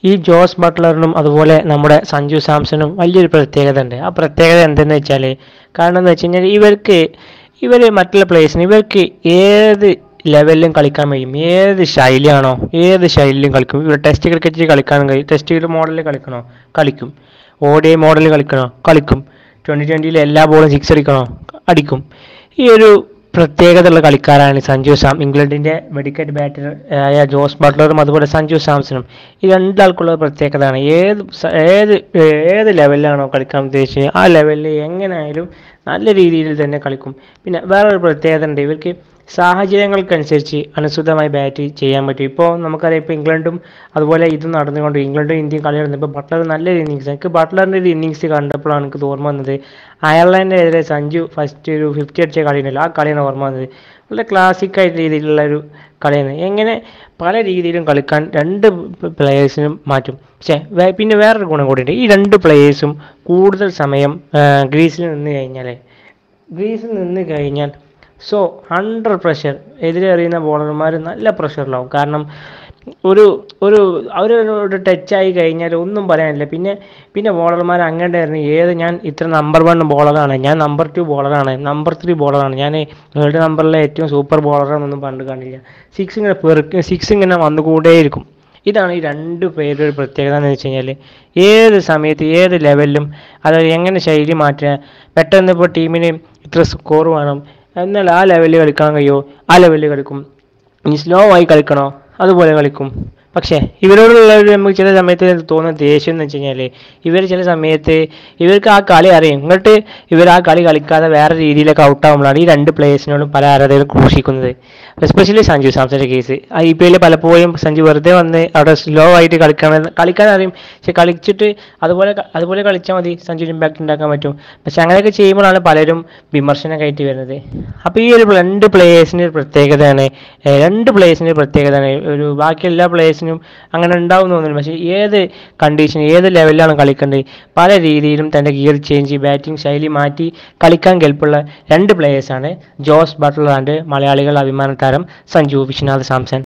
ഈ ജോസ് ബട്ട്ലറിനും അതുപോലെ നമ്മുടെ സഞ്ജു സാംസണും വലിയൊരു പ്രത്യേകത ഉണ്ട് ആ പ്രത്യേകത എന്തെന്ന് വെച്ചാൽ കാരണം എന്ന് വെച്ച് കഴിഞ്ഞാൽ ഇവർക്ക് ഇവർ മറ്റുള്ള പ്ലേയേഴ്സിന് ഇവർക്ക് ഏത് ലെവലിലും കളിക്കാൻ കഴിയും ഏത് ശൈലിയാണോ ഏത് ശൈലിയിലും കളിക്കും ഇവർ ടെസ്റ്റ് ക്രിക്കറ്റിൽ കളിക്കാനും കഴിയും ടെസ്റ്റ് മോഡലിൽ കളിക്കണോ കളിക്കും ഒ ഡി ഐ മോഡലിൽ കളിക്കണോ കളിക്കും ട്വൻ്റി ട്വൻ്റിയിൽ എല്ലാ ബോളും സിക്സ് അടിക്കണോ അടിക്കും ഈ ഒരു പ്രത്യേകതയുള്ള കളിക്കാരാണ് സഞ്ജു സാം ഇംഗ്ലണ്ടിൻ്റെ വെടിക്കറ്റ് ബാറ്റർ ആയ ജോസ് ബട്ട്ലറും അതുപോലെ സഞ്ജു സാംസണും ഈ രണ്ടാൾക്കുള്ള പ്രത്യേകതയാണ് ഏത് സ- ഏത് ഏത് ലെവലിലാണോ കളിക്കാൻ ഉദ്ദേശിച്ചത് ആ ലെവലിൽ എങ്ങനെയായാലും നല്ല രീതിയിൽ തന്നെ കളിക്കും പിന്നെ വേറൊരു പ്രത്യേകത ഉണ്ട് ഇവർക്ക് സാഹചര്യങ്ങൾക്കനുസരിച്ച് അനുസൃതമായി ബാറ്റ് ചെയ്യാൻ പറ്റും ഇപ്പോൾ നമുക്കറിയാം ഇപ്പോൾ ഇംഗ്ലണ്ടും അതുപോലെ ഇത് നടന്നുകൊണ്ട് ഇംഗ്ലണ്ടും ഇന്ത്യയും കളി നടന്നപ്പോൾ ബട്ട്ലർ നല്ലൊരു ഇന്നിങ്സ് എനിക്ക് ബട്ട്ലറിൻ്റെ ഒരു ഇന്നിങ്സ് കണ്ടപ്പോഴാണ് എനിക്ക് ഓർമ്മ വന്നത് അയർലൻഡിനെതിരെ സഞ്ജു ഫസ്റ്റ് ഒരു ഫിഫ്റ്റി അടിച്ച കളിയുണ്ടല്ലോ ആ കളിയാണ് ഓർമ്മ വന്നത് വളരെ ക്ലാസിക് ആയിട്ട് രീതിയിലുള്ള ഒരു കളിയാണ് എങ്ങനെ പല രീതിയിലും കളിക്കാൻ രണ്ട് പ്ലെയേഴ്സിനും മാറ്റും പക്ഷേ വേ- പിന്നെ വേറൊരു ഗുണം കൂടിയുണ്ട് ഈ രണ്ട് പ്ലെയേഴ്സും കൂടുതൽ സമയം ഗ്രീസിൽ നിന്ന് കഴിഞ്ഞാൽ ഗ്രീസിൽ നിന്ന് കഴിഞ്ഞാൽ സോ ഹൺഡ്രഡ് പ്രഷർ എതിരെ എറിയുന്ന ബോളർമാർ നല്ല പ്രഷറിലാവും കാരണം ഒരു ഒരു അവരോട് ടച്ചായി കഴിഞ്ഞാൽ ഒന്നും പറയാനില്ല പിന്നെ പിന്നെ ബോളർമാർ അങ്ങനെ ആയിരുന്നു ഏത് ഞാൻ ഇത്ര നമ്പർ വൺ ബോളറാണ് ഞാൻ നമ്പർ ടു ബോളറാണ് നമ്പർ ത്രീ ബോളറാണ് ഞാൻ വേൾഡ് നമ്പറിലെ ഏറ്റവും സൂപ്പർ ബോളറാണെന്നൊന്നും പണ്ട് കണ്ടില്ല സിക്സ് ഇങ്ങനെ പെറുക്ക് സിക്സ് ഇങ്ങനെ വന്നുകൂടേയിരിക്കും ഇതാണ് ഈ രണ്ട് പേരുടെ ഒരു പ്രത്യേകത എന്ന് വെച്ച് കഴിഞ്ഞാൽ ഏത് സമയത്ത് ഏത് ലെവലിലും അത് എങ്ങനെ ശൈലി മാറ്റുക പെട്ടെന്ന് ഇപ്പോൾ ടീമിന് ഇത്ര സ്കോർ വേണം എന്നാൽ ആ ലെവലിൽ കളിക്കാൻ കഴിയുമോ ആ ലെവലിൽ കളിക്കും ഇനി സ്ലോ ആയി കളിക്കണോ അതുപോലെ കളിക്കും പക്ഷേ ഇവരോടുള്ള ഒരു നമുക്ക് ചില സമയത്ത് തോന്നുന്ന ദേഷ്യം എന്ന് വെച്ച് കഴിഞ്ഞാൽ ഇവർ ചില സമയത്ത് ഇവർക്ക് ആ കളി അറിയും ഇങ്ങോട്ട് ഇവർ ആ കളി കളിക്കാതെ വേറെ രീതിയിലൊക്കെ ഔട്ടാകുമ്പോഴാണ് ഈ രണ്ട് പ്ലേയേഴ്സിനോടും പല ആരാധകരും ക്രൂശിക്കുന്നത് എസ്പെഷ്യലി സഞ്ജു സാംസന്റെ കേസ് ഐ പി എല്ലിൽ പലപ്പോഴും സഞ്ജു വെറുതെ വന്ന് അവിടെ സ്ലോ ആയിട്ട് കളിക്കാൻ കളിക്കാൻ അറിയും പക്ഷെ കളിച്ചിട്ട് അതുപോലെ ക- അതുപോലെ കളിച്ചാൽ മതി സഞ്ജുവിന് ഇമ്പാക്റ്റ് ഉണ്ടാക്കാൻ പറ്റും പക്ഷെ അങ്ങനെയൊക്കെ ചെയ്യുമ്പോഴാണ് പലരും വിമർശനം കയറ്റി വരുന്നത് അപ്പോൾ ഈ ഒരു രണ്ട് പ്ലേയേഴ്സിൻ്റെ ഒരു പ്രത്യേകതയാണ് ഏഹ് രണ്ട് പ്ലേയേഴ്സിൻ്റെ പ്രത്യേകതയാണ് ഒരു ബാക്കി എല്ലാ പ്ലേയേഴ്സിനും അങ്ങനെ ഉണ്ടാവും എന്ന് തോന്നുന്നു പക്ഷേ ഏത് കണ്ടീഷൻ ഏത് ലെവലിലാണ് കളിക്കേണ്ടത് പല രീതിയിലും തൻ്റെ ഗിയർ ചേഞ്ച് ബാറ്റിംഗ് ശൈലി മാറ്റി കളിക്കാൻ കെൽപ്പുള്ള രണ്ട് പ്ലേയേഴ്സാണ് ജോസ് ബട്ട്ലർ ആൻഡ് മലയാളികൾ അഭിമാന താരം സഞ്ജു വിശ്വനാഥ് സാംസൺ